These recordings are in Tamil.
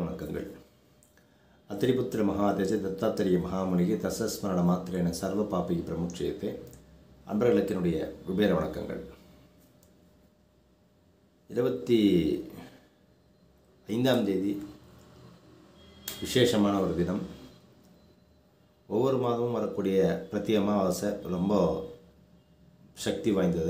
வணக்கங்கள் அத்திரிபுத்திர மகாதேஜ தத்தாத்திரிய மகாமுனிகி தசஸ்மரண மாத்திரேன சர்வ பாபிகி பிரமுட்சியத்தை அன்பர்களுக்கு என்னுடைய குபேர வணக்கங்கள் இருபத்தி ஐந்தாம் தேதி விசேஷமான ஒரு தினம் ஒவ்வொரு மாதமும் வரக்கூடிய பிரதி அமாவாசை ரொம்ப சக்தி வாய்ந்தது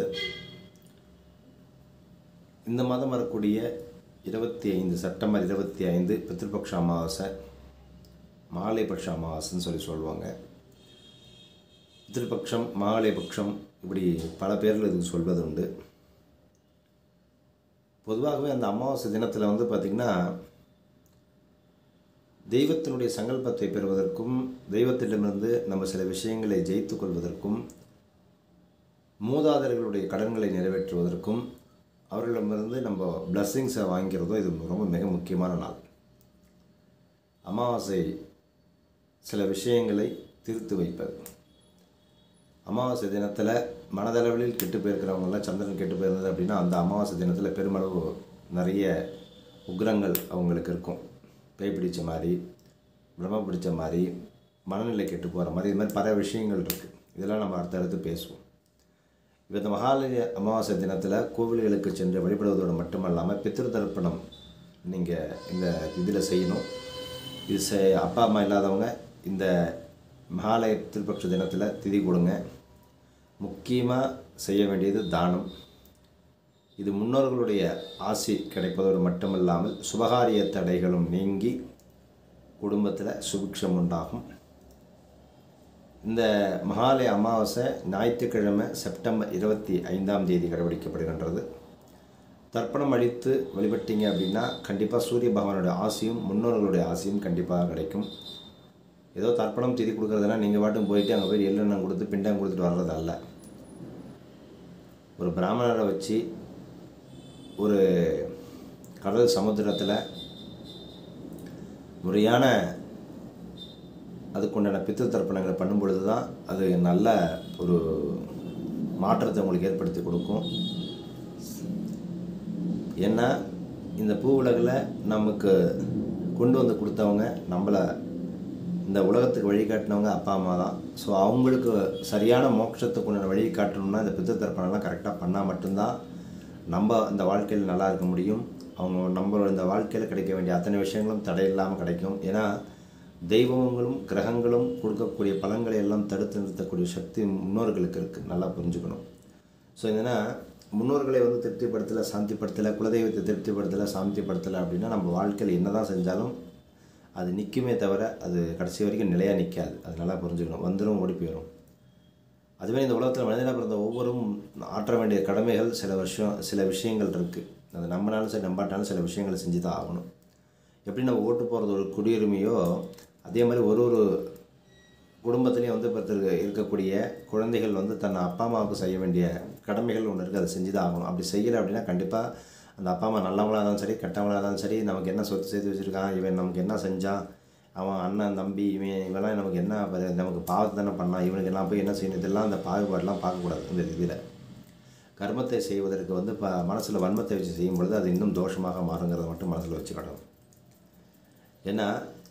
இந்த மாதம் வரக்கூடிய இருபத்தி ஐந்து செப்டம்பர் இருபத்தி ஐந்து பித்ருபக்ஷ அமாவாசை மாலைபக்ஷ அமாவாசைன்னு சொல்லி சொல்லுவாங்க பித்ருபக்ஷம் மாலைபக்ஷம் இப்படி பல பேர்கள் இதுக்கு சொல்வது உண்டு பொதுவாகவே அந்த அமாவாசை தினத்தில் வந்து பார்த்திங்கன்னா தெய்வத்தினுடைய சங்கல்பத்தை பெறுவதற்கும் தெய்வத்திடமிருந்து நம்ம சில விஷயங்களை ஜெயித்து கொள்வதற்கும் மூதாதையர்களுடைய கடன்களை நிறைவேற்றுவதற்கும் அவர்களிடமிருந்து நம்ம பிளஸ்ஸிங்ஸை வாங்கிறதும் இது ரொம்ப மிக முக்கியமான நாள் அமாவாசை சில விஷயங்களை தீர்த்து வைப்பது அமாவாசை தினத்தில் மனதளவில் கெட்டு போயிருக்கிறவங்களாம் சந்திரன் கெட்டு போயிருந்தது அப்படின்னா அந்த அமாவாசை தினத்தில் பெருமளவு நிறைய உக்ரங்கள் அவங்களுக்கு இருக்கும் பேய் பிடிச்ச மாதிரி பிரம்ம பிடிச்ச மாதிரி மனநிலை கெட்டு போகிற மாதிரி இது மாதிரி பல விஷயங்கள் இருக்குது இதெல்லாம் நம்ம அடுத்தடுத்து பேசுவோம் இப்போ இந்த மகாலய அமாவாசை தினத்தில் கோவில்களுக்கு சென்று வழிபடுவதோடு மட்டுமல்லாமல் பித்திரு தர்ப்பணம் நீங்கள் இந்த இதில் செய்யணும் இது செ அப்பா அம்மா இல்லாதவங்க இந்த மகாலய திருப்பக்ஷ தினத்தில் திதி கொடுங்க முக்கியமாக செய்ய வேண்டியது தானம் இது முன்னோர்களுடைய ஆசி கிடைப்பதோடு மட்டுமல்லாமல் சுபகாரிய தடைகளும் நீங்கி குடும்பத்தில் சுபிக்ஷம் உண்டாகும் இந்த மகாலய அமாவாசை ஞாயிற்றுக்கிழமை செப்டம்பர் இருபத்தி ஐந்தாம் தேதி கடைபிடிக்கப்படுகின்றது தர்ப்பணம் அளித்து வழிபட்டீங்க அப்படின்னா கண்டிப்பாக சூரிய பகவானுடைய ஆசையும் முன்னோர்களுடைய ஆசையும் கண்டிப்பாக கிடைக்கும் ஏதோ தர்ப்பணம் திதி கொடுக்குறதுனா நீங்கள் பாட்டும் போயிட்டு அங்கே போய் எள்ளெண்ணம் கொடுத்து பிண்டம் கொடுத்துட்டு வர்றது அல்ல ஒரு பிராமணரை வச்சு ஒரு கடல் சமுத்திரத்தில் முறையான அதுக்குண்டான பித்து தர்ப்பணங்களை பண்ணும் பொழுது தான் அது நல்ல ஒரு மாற்றத்தை உங்களுக்கு ஏற்படுத்தி கொடுக்கும் ஏன்னா இந்த பூ உலகில் நமக்கு கொண்டு வந்து கொடுத்தவங்க நம்மளை இந்த உலகத்துக்கு வழிகாட்டினவங்க அப்பா அம்மா தான் ஸோ அவங்களுக்கு சரியான மோட்சத்துக்கு உண்டான வழி காட்டணும்னா இந்த பித்து தர்ப்பணம்லாம் கரெக்டாக பண்ணால் மட்டும்தான் நம்ம இந்த வாழ்க்கையில் நல்லா இருக்க முடியும் அவங்க நம்மளோட இந்த வாழ்க்கையில் கிடைக்க வேண்டிய அத்தனை விஷயங்களும் தடை இல்லாமல் கிடைக்கும் ஏன்னா தெய்வங்களும் கிரகங்களும் கொடுக்கக்கூடிய பலன்களை எல்லாம் தடுத்து நிறுத்தக்கூடிய சக்தி முன்னோர்களுக்கு இருக்குது நல்லா புரிஞ்சுக்கணும் ஸோ என்னென்னா முன்னோர்களை வந்து திருப்திப்படுத்தலை சாந்திப்படுத்தலை குலதெய்வத்தை திருப்திப்படுத்தலை சாந்திப்படுத்தலை அப்படின்னா நம்ம வாழ்க்கையில் என்ன தான் செஞ்சாலும் அது நிற்குமே தவிர அது கடைசி வரைக்கும் நிலையாக நிற்காது அது நல்லா புரிஞ்சுக்கணும் வந்துடும் ஓடி போயிடும் அதுவே இந்த உலகத்தில் மனிதனாக பிறந்த ஒவ்வொரும் ஆற்ற வேண்டிய கடமைகள் சில வருஷம் சில விஷயங்கள் இருக்குது அது நம்பினாலும் சரி நம்பாட்டாலும் சில விஷயங்களை செஞ்சு தான் ஆகணும் எப்படி நம்ம ஓட்டு போகிறது ஒரு குடியுரிமையோ அதே மாதிரி ஒரு ஒரு குடும்பத்துலேயும் வந்து இப்போ இருக்கக்கூடிய குழந்தைகள் வந்து தன் அப்பா அம்மாவுக்கு செய்ய வேண்டிய கடமைகள் ஒன்று இருக்குது அதை செஞ்சு தான் ஆகணும் அப்படி செய்யலை அப்படின்னா கண்டிப்பாக அந்த அப்பா அம்மா நல்லவங்களாக இருந்தாலும் சரி கெட்டவங்களாக இருந்தாலும் சரி நமக்கு என்ன சொத்து சேர்த்து வச்சுருக்கான் இவன் நமக்கு என்ன செஞ்சான் அவன் அண்ணன் தம்பி இவன் இவெல்லாம் நமக்கு என்ன ப- நமக்கு பாவத்தை தானே பண்ணான் இவனுக்கு எல்லாம் போய் என்ன செய்யணும் இதெல்லாம் அந்த பாகுபாடெலாம் பார்க்கக்கூடாது இந்த இதில் கர்மத்தை செய்வதற்கு வந்து இப்போ மனசில் வன்மத்தை வச்சு செய்யும் பொழுது அது இன்னும் தோஷமாக மாறுங்கிறத மட்டும் மனசில் வச்சுக்கணும் ஏன்னா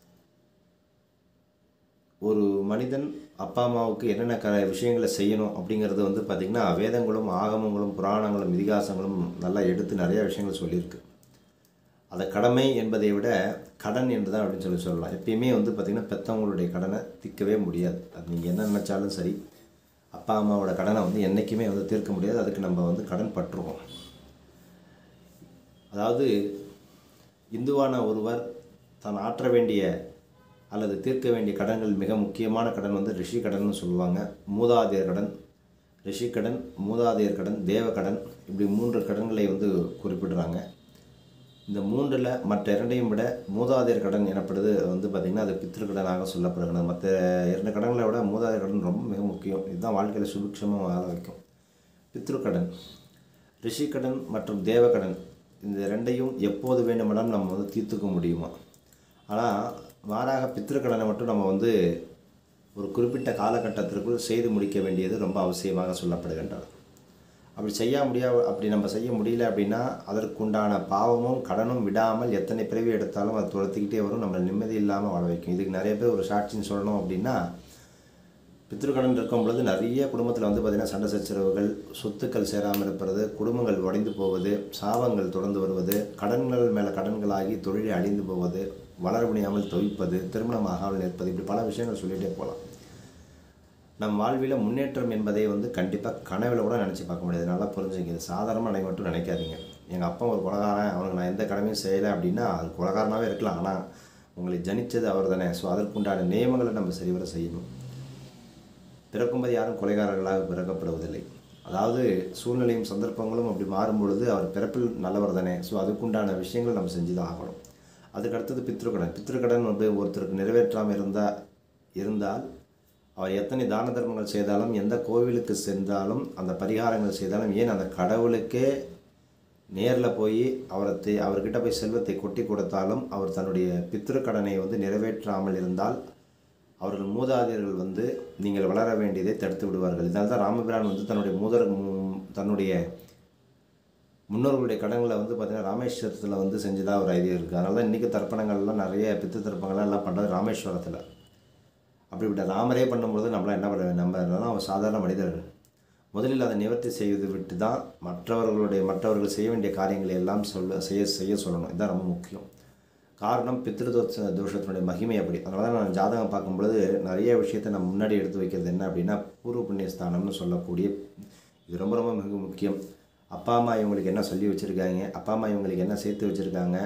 ஒரு மனிதன் அப்பா அம்மாவுக்கு என்னென்ன க விஷயங்களை செய்யணும் அப்படிங்கிறது வந்து பார்த்திங்கன்னா வேதங்களும் ஆகமங்களும் புராணங்களும் இதிகாசங்களும் நல்லா எடுத்து நிறைய விஷயங்கள் சொல்லியிருக்கு அதை கடமை என்பதை விட கடன் என்று தான் அப்படின்னு சொல்லி சொல்லலாம் எப்பயுமே வந்து பார்த்திங்கன்னா பெற்றவங்களுடைய கடனை தீர்க்கவே முடியாது அது நீங்கள் என்ன நினச்சாலும் சரி அப்பா அம்மாவோட கடனை வந்து என்றைக்குமே வந்து தீர்க்க முடியாது அதுக்கு நம்ம வந்து கடன் பற்றுவோம் அதாவது இந்துவான ஒருவர் தான் ஆற்ற வேண்டிய அல்லது தீர்க்க வேண்டிய கடன்கள் மிக முக்கியமான கடன் வந்து ரிஷி கடன்னு சொல்லுவாங்க மூதாதையர் கடன் ரிஷி கடன் மூதாதையர் கடன் தேவ கடன் இப்படி மூன்று கடன்களை வந்து குறிப்பிடுறாங்க இந்த மூன்றில் மற்ற இரண்டையும் விட மூதாதையர் கடன் எனப்படுது வந்து பார்த்திங்கன்னா அது பித்திரு கடனாக சொல்லப்படுகிறது மற்ற இரண்டு கடன்களை விட மூதாதையர் கடன் ரொம்ப மிக முக்கியம் இதுதான் வாழ்க்கையில் சுபிக்ஷமாக வாழ வைக்கும் பித்ரு கடன் ரிஷி கடன் மற்றும் தேவ கடன் இந்த ரெண்டையும் எப்போது வேண்டுமானாலும் நம்ம வந்து தீர்த்துக்க முடியுமா ஆனால் மாறாக பித்ரு கடனை மட்டும் நம்ம வந்து ஒரு குறிப்பிட்ட காலகட்டத்திற்குள் செய்து முடிக்க வேண்டியது ரொம்ப அவசியமாக சொல்லப்படுகின்றது அப்படி செய்ய முடியா அப்படி நம்ம செய்ய முடியல அப்படின்னா அதற்குண்டான பாவமும் கடனும் விடாமல் எத்தனை பிறவி எடுத்தாலும் அது துரத்திக்கிட்டே வரும் நம்மளை நிம்மதி இல்லாமல் வாழ வைக்கும் இதுக்கு நிறைய பேர் ஒரு சாட்சின்னு சொல்லணும் அப்படின்னா பித்ருக்கடன் இருக்கும் பொழுது நிறைய குடும்பத்தில் வந்து பார்த்திங்கன்னா சண்டை சச்சரவுகள் சொத்துக்கள் சேராமல் இருப்பது குடும்பங்கள் உடைந்து போவது சாபங்கள் தொடர்ந்து வருவது கடன்கள் மேலே கடன்களாகி தொழிலை அழிந்து போவது வளர முடியாமல் தவிப்பது திருமணம் ஆகாமல் நிற்பது இப்படி பல விஷயங்கள் சொல்லிகிட்டே போகலாம் நம் வாழ்வில் முன்னேற்றம் என்பதை வந்து கண்டிப்பாக கனவில் கூட நினச்சி பார்க்க முடியாது நல்லா புரிஞ்சுங்க இது சாதாரணமாக நினை மட்டும் நினைக்காதீங்க எங்கள் அப்பா ஒரு குலகாரன் அவனுக்கு நான் எந்த கடமையும் செய்யலை அப்படின்னா அது குலகாரனாகவே இருக்கலாம் ஆனால் உங்களை ஜனித்தது அவர் தானே ஸோ அதற்குண்டான நியமங்களை நம்ம சரிவர செய்யணும் பிறக்கும்போது யாரும் கொலைகாரர்களாக பிறக்கப்படுவதில்லை அதாவது சூழ்நிலையும் சந்தர்ப்பங்களும் அப்படி மாறும் பொழுது அவர் பிறப்பில் நல்லவர் தானே ஸோ அதுக்குண்டான விஷயங்கள் நம்ம செஞ்சு தான் ஆகணும் அதுக்கு அடுத்தது பித்ருக்கடன் பித்ருக்கடன் வந்து ஒருத்தருக்கு நிறைவேற்றாமல் இருந்தால் இருந்தால் அவர் எத்தனை தான தர்மங்கள் செய்தாலும் எந்த கோவிலுக்கு சென்றாலும் அந்த பரிகாரங்கள் செய்தாலும் ஏன் அந்த கடவுளுக்கே நேரில் போய் அவரை தே- அவர்கிட்ட போய் செல்வத்தை கொட்டி கொடுத்தாலும் அவர் தன்னுடைய பித்ருக்கடனை வந்து நிறைவேற்றாமல் இருந்தால் அவர்கள் மூதாதையர்கள் வந்து நீங்கள் வளர வேண்டியதை தடுத்து விடுவார்கள் இதனால தான் ராமபிரான் வந்து தன்னுடைய மூதர் மு- தன்னுடைய முன்னோர்களுடைய கடன்களை வந்து பார்த்தீங்கன்னா ராமேஸ்வரத்தில் வந்து செஞ்சதாக ஒரு ஐடியா இருக்குது அதனால தான் இன்றைக்கி தர்ப்பணங்கள்லாம் நிறைய பித்து தர்ப்பணங்கள்லாம் எல்லாம் பண்ணுறது ராமேஸ்வரத்தில் அப்படிப்பட்ட ராமரே பண்ணும்போது நம்மளாம் என்ன பண்ண நம்ம எல்லாம் ஒரு சாதாரண மனிதர்கள் முதலில் அதை நிவர்த்தி செய்து விட்டு தான் மற்றவர்களுடைய மற்றவர்கள் செய்ய வேண்டிய காரியங்களை எல்லாம் சொல்ல செய்ய செய்ய சொல்லணும் இதுதான் ரொம்ப முக்கியம் காரணம் பித்ருதோஷ தோஷத்தினுடைய மகிமை அப்படி அதனால தான் நான் ஜாதகம் பார்க்கும்பொழுது நிறைய விஷயத்தை நான் முன்னாடி எடுத்து வைக்கிறது என்ன அப்படின்னா பூர்வ புண்ணியஸ்தானம்னு சொல்லக்கூடிய இது ரொம்ப ரொம்ப மிக முக்கியம் அப்பா அம்மா இவங்களுக்கு என்ன சொல்லி வச்சுருக்காங்க அப்பா அம்மா இவங்களுக்கு என்ன சேர்த்து வச்சுருக்காங்க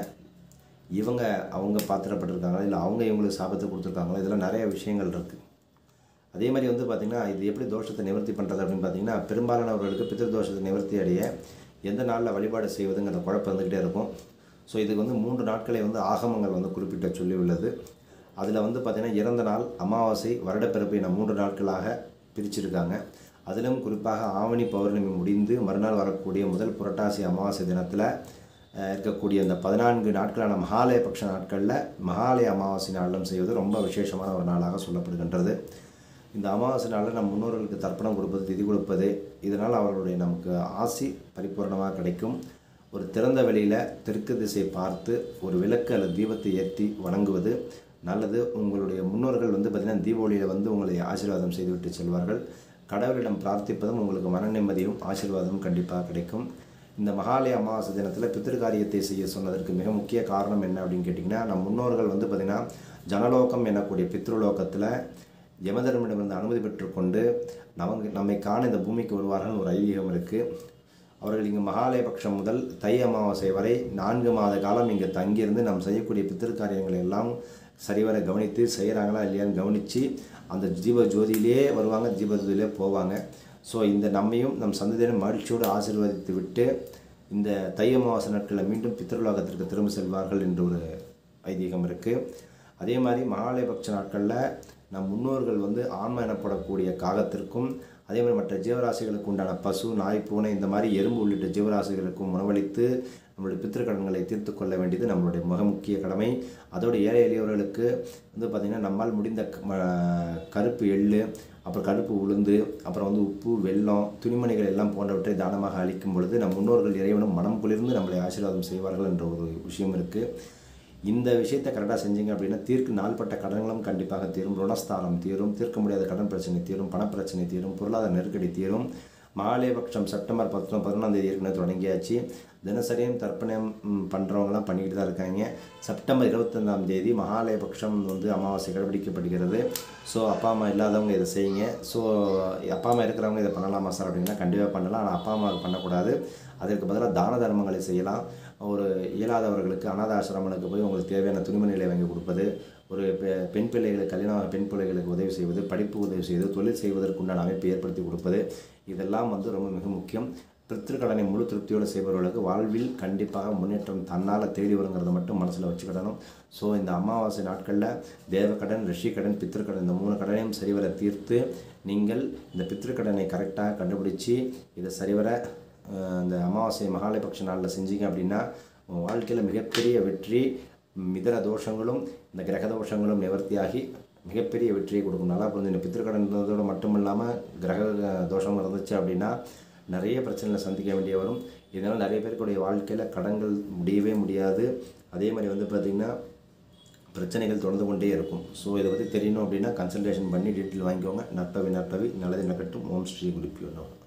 இவங்க அவங்க பாத்திரப்பட்டிருக்காங்களா இல்லை அவங்க இவங்களுக்கு சாபத்தை கொடுத்துருக்காங்களா இதெல்லாம் நிறைய விஷயங்கள் இருக்குது அதே மாதிரி வந்து பார்த்திங்கன்னா இது எப்படி தோஷத்தை நிவர்த்தி பண்ணுறது அப்படின்னு பார்த்தீங்கன்னா பெரும்பாலானவர்களுக்கு பித்திரு தோஷத்தை நிவர்த்தி அடைய எந்த நாளில் வழிபாடு செய்வதுங்கிற குழப்பம் வந்துக்கிட்டே இருக்கும் ஸோ இதுக்கு வந்து மூன்று நாட்களை வந்து ஆகமங்கள் வந்து குறிப்பிட்ட சொல்லி உள்ளது அதில் வந்து பார்த்திங்கன்னா இறந்த நாள் அமாவாசை வருடப்பிறப்பு என மூன்று நாட்களாக பிரிச்சிருக்காங்க அதிலும் குறிப்பாக ஆவணி பௌர்ணமி முடிந்து மறுநாள் வரக்கூடிய முதல் புரட்டாசி அமாவாசை தினத்தில் அஹ், இருக்கக்கூடிய இந்த பதினான்கு நாட்களான மகாலய பட்ச நாட்களில் மகாலய அமாவாசை நாளிலும் செய்வது ரொம்ப விசேஷமான ஒரு நாளாக சொல்லப்படுகின்றது இந்த அமாவாசை நாளில் நம் முன்னோர்களுக்கு தர்ப்பணம் கொடுப்பது திதி கொடுப்பது இதனால் அவர்களுடைய நமக்கு ஆசி பரிபூர்ணமாக கிடைக்கும் ஒரு திறந்த வெளியில் தெற்கு திசை பார்த்து ஒரு விளக்கு அல்லது தீபத்தை ஏற்றி வணங்குவது நல்லது உங்களுடைய முன்னோர்கள் வந்து பார்த்திங்கன்னா தீபாவளியில் வந்து உங்களை ஆசீர்வாதம் செய்துவிட்டு செல்வார்கள் கடவுளிடம் பிரார்த்திப்பதும் உங்களுக்கு மன நிம்மதியும் ஆசீர்வாதமும் கண்டிப்பாக கிடைக்கும் இந்த மகாலய அமாவாசை தினத்தில் பித்திருக்காரியத்தை செய்ய சொன்னதற்கு மிக முக்கிய காரணம் என்ன அப்படின்னு கேட்டிங்கன்னா நம் முன்னோர்கள் வந்து பார்த்திங்கன்னா ஜனலோகம் எனக்கூடிய பித்ருலோகத்தில் யமதர்மனிடமிருந்து அனுமதி பெற்றுக்கொண்டு நமக்கு நம்மை காண இந்த பூமிக்கு வருவார்கள் ஒரு ஐதீகம் இருக்குது அவர்கள் இங்கு மகாலயபக்ஷம் முதல் தை அமாவாசை வரை நான்கு மாத காலம் இங்கே தங்கியிருந்து நாம் செய்யக்கூடிய பித்திருக்காரியங்களை எல்லாம் சரிவர கவனித்து செய்கிறாங்களா இல்லையான்னு கவனித்து அந்த ஜீவ ஜோதியிலே வருவாங்க ஜீவ ஜோதியிலே போவாங்க ஸோ இந்த நம்மையும் நம் சந்ததியினர் மகிழ்ச்சியோடு ஆசீர்வதித்து விட்டு இந்த தை அமாவாசை நாட்களில் மீண்டும் பித்ருலோகத்திற்கு திரும்ப செல்வார்கள் என்று ஒரு ஐதீகம் இருக்குது அதே மாதிரி மகாலயபக்ஷ நாட்களில் நம் முன்னோர்கள் வந்து ஆன்மா எனப்படக்கூடிய காகத்திற்கும் அதே மாதிரி மற்ற ஜீவராசிகளுக்கு உண்டான பசு நாய் பூனை இந்த மாதிரி எறும்பு உள்ளிட்ட ஜீவராசிகளுக்கும் உணவளித்து நம்மளுடைய பித்திருக்கடன்களை தீர்த்து கொள்ள வேண்டியது நம்மளுடைய மிக முக்கிய கடமை அதோடு ஏழை எளியவர்களுக்கு வந்து பார்த்திங்கன்னா நம்மால் முடிந்த க- ம- கருப்பு எள்ளு அப்புறம் கருப்பு உளுந்து அப்புறம் வந்து உப்பு வெல்லம் துணிமணிகள் எல்லாம் போன்றவற்றை தானமாக அளிக்கும் பொழுது நம் முன்னோர்கள் இறைவனும் மனம் குளிர்ந்து நம்மளை ஆசீர்வாதம் செய்வார்கள் என்ற ஒரு விஷயம் இருக்குது இந்த விஷயத்தை கரெக்டாக செஞ்சீங்க அப்படின்னா தீர்க்கு நாள்பட்ட கடன்களும் கண்டிப்பாக தீரும் ருணஸ்தானம் தீரும் தீர்க்க முடியாத கடன் பிரச்சனை தீரும் பணப்பிரச்சனை தீரும் பொருளாதார நெருக்கடி தீரும் மகாலயபக்ஷம் செப்டம்பர் பத்து பதினொன்றாம் தேதி ஏற்கனவே தொடங்கியாச்சு தினசரியும் தர்ப்பணம் ம், பண்றவங்கலாம் பண்ணிக்கிட்டு தான் இருக்காங்க செப்டம்பர் இருபத்தொன்னாம் தேதி மகாலயபக்ஷம் வந்து அமாவாசை கடைபிடிக்கப்படுகிறது ஸோ அப்பா அம்மா இல்லாதவங்க இதை செய்யுங்க ஸோ அப்பா அம்மா இருக்கிறவங்க இதை பண்ணலாமா சார் அப்படின்னா கண்டிப்பாக பண்ணலாம் ஆனால் அப்பா அம்மாவுக்கு பண்ணக்கூடாது அதற்கு பதிலாக தான தர்மங்களை செய்யலாம் ஒரு இயலாதவர்களுக்கு அனாத ஆசிரமங்களுக்கு போய் உங்களுக்கு தேவையான துணிமணிகளை வாங்கி கொடுப்பது ஒரு பெ- பெண் பிள்ளைகளுக்கு கல்யாண பெண் பிள்ளைகளுக்கு உதவி செய்வது படிப்பு உதவி செய்வது தொழில் செய்வதற்குண்டான அமைப்பை ஏற்படுத்தி கொடுப்பது இதெல்லாம் வந்து ரொம்ப மிக முக்கியம் பித்திருக்கடனை முழு திருப்தியோடு செய்பவர்களுக்கு வாழ்வில் கண்டிப்பாக முன்னேற்றம் தன்னால் தேடி வருங்கிறத மட்டும் மனசில் வச்சுக்கிடணும் ஸோ இந்த அமாவாசை நாட்களில் தேவக்கடன் ரிஷிக்கடன் பித்திருக்கடன் இந்த மூணு கடனையும் சரிவர தீர்த்து நீங்கள் இந்த பித்திருக்கடனை கரெக்டாக கண்டுபிடிச்சி இதை சரிவர அஹ், இந்த அமாவாசை மகாலயபக்ஷ நாளில் செஞ்சீங்க அப்படின்னா உங்கள் வாழ்க்கையில் மிகப்பெரிய வெற்றி மிதர தோஷங்களும் இந்த கிரக தோஷங்களும் நிவர்த்தியாகி மிகப்பெரிய வெற்றியை கொடுக்கும் நல்லா புரிஞ்சு இந்த பித்திருக்கடன் இருந்ததோடு மட்டும் இல்லாமல் கிரக தோஷம் இருந்துச்சு அப்படின்னா நிறைய பிரச்சனைகளை சந்திக்க வேண்டிய வரும் இதனால் நிறைய பேருக்குடைய வாழ்க்கையில் கடன்கள் முடியவே முடியாது அதே மாதிரி வந்து பார்த்திங்கன்னா பிரச்சனைகள் தொடர்ந்து கொண்டே இருக்கும் ஸோ இதை பற்றி தெரியணும் அப்படின்னா கன்சல்டேஷன் பண்ணி டீட்டெயில் வாங்கிக்கோங்க நற்பவி நற்பவி நல்லது நடக்கட்டும் ஓம் ஸ்ரீ குருப்பியோ நமः